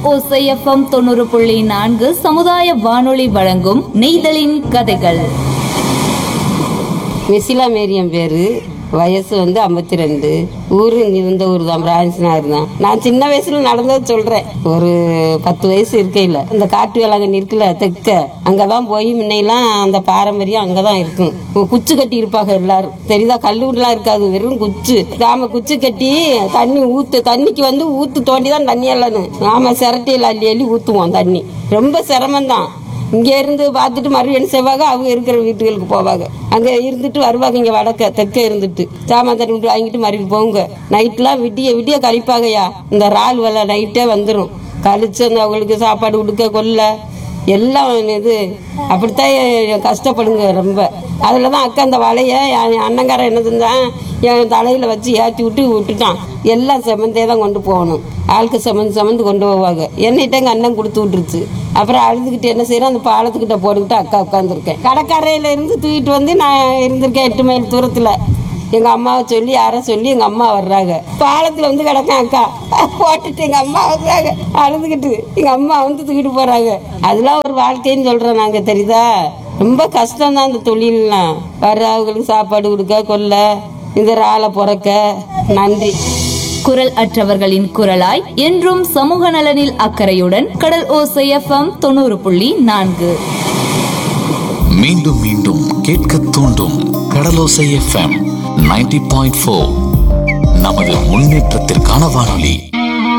ஓசை எஃப்எம் தொண்ணூறு புள்ளி நான்கு சமுதாய வானொலி வழங்கும் நெய்தலின் கதைகள் மிசிலா மேரியம் பேரு வயசு வந்து ஐம்பத்தி ரெண்டு ஊரு இங்க இருந்த ஊர் தான் பிரான்சினார் தான் நான் சின்ன வயசுல நடந்தது சொல்றேன் ஒரு பத்து வயசு இருக்கையில இந்த காட்டு வேளாங்கண்ணி இருக்குல்ல தெக்க அங்கதான் போய் முன்னையெல்லாம் அந்த பாரம்பரியம் அங்கதான் இருக்கும் கு- குச்சி கட்டி இருப்பாங்க எல்லாரும் தெரியுதா கல்லூரிலாம் இருக்காது வெறும் குச்சி நாம குச்சி கட்டி தண்ணி ஊத்து தண்ணிக்கு வந்து ஊத்து தோண்டி தான் தண்ணி எல்லாம் நாம சிரட்டையில் அள்ளி அள்ளி ஊத்துவோம் தண்ணி ரொம்ப சிரமம் தான் இங்க இருந்து பார்த்துட்டு மறுபடியும் என்ன செய்வாங்க அவங்க இருக்கிற வீட்டுகளுக்கு போவாங்க அங்க இருந்துட்டு வருவாங்க இங்க வடக்க தெற்க இருந்துட்டு சாமான் தண்ணி விட்டு வாங்கிட்டு மறுபடியும் போங்க நைட்லாம் விடிய விடிய கழிப்பாங்கய்யா இந்த ரால் வேலை நைட்டே வந்துடும் கழிச்சு அந்த அவங்களுக்கு சாப்பாடு கொடுக்க கொல்ல எல்லாம் இது அப்படித்தான் கஷ்டப்படுங்க ரொம்ப அதில் தான் அக்கா அந்த வலைய என் அண்ணங்காரன் என்ன செஞ்சான் என் தலையில வச்சு ஏற்றி விட்டு விட்டுட்டான் எல்லாம் செமந்தே தான் கொண்டு போகணும் ஆளுக்கு செமந்து செமந்து கொண்டு போவாங்க என்னிட்ட எங்கள் அண்ணன் கொடுத்து விட்டுருச்சு அப்புறம் அழுதுகிட்டு என்ன செய்யறோம் அந்த பாலத்துக்கிட்ட போட்டுக்கிட்டு அக்கா உட்காந்துருக்கேன் கடற்கரையில இருந்து தூக்கிட்டு வந்து நான் இருந்திருக்கேன் எட்டு மைல் தூரத்தில் எங்க அம்மாவை சொல்லி யாரை சொல்லி எங்க அம்மா வர்றாங்க பாலத்துல வந்து கிடக்கேன் அக்கா போட்டுட்டு எங்க அம்மா வர்றாங்க அழுதுகிட்டு எங்க அம்மா வந்து தூக்கிட்டு போறாங்க அதெல்லாம் ஒரு வாழ்க்கைன்னு சொல்றோம் நாங்க தெரியுதா ரொம்ப கஷ்டம் தான் இந்த தொழில்லாம் வர்றவங்களுக்கு சாப்பாடு கொடுக்க கொல்ல இந்த ராலை பிறக்க நன்றி குரல் அற்றவர்களின் குரலாய் என்றும் சமூக நலனில் அக்கறையுடன் கடல் ஓசை எஃப்எம் தொண்ணூறு புள்ளி நான்கு மீண்டும் மீண்டும் கேட்க தூண்டும் Kadalosai FM ninety point four நமது முன்னேற்றத்திற்கான வானொலி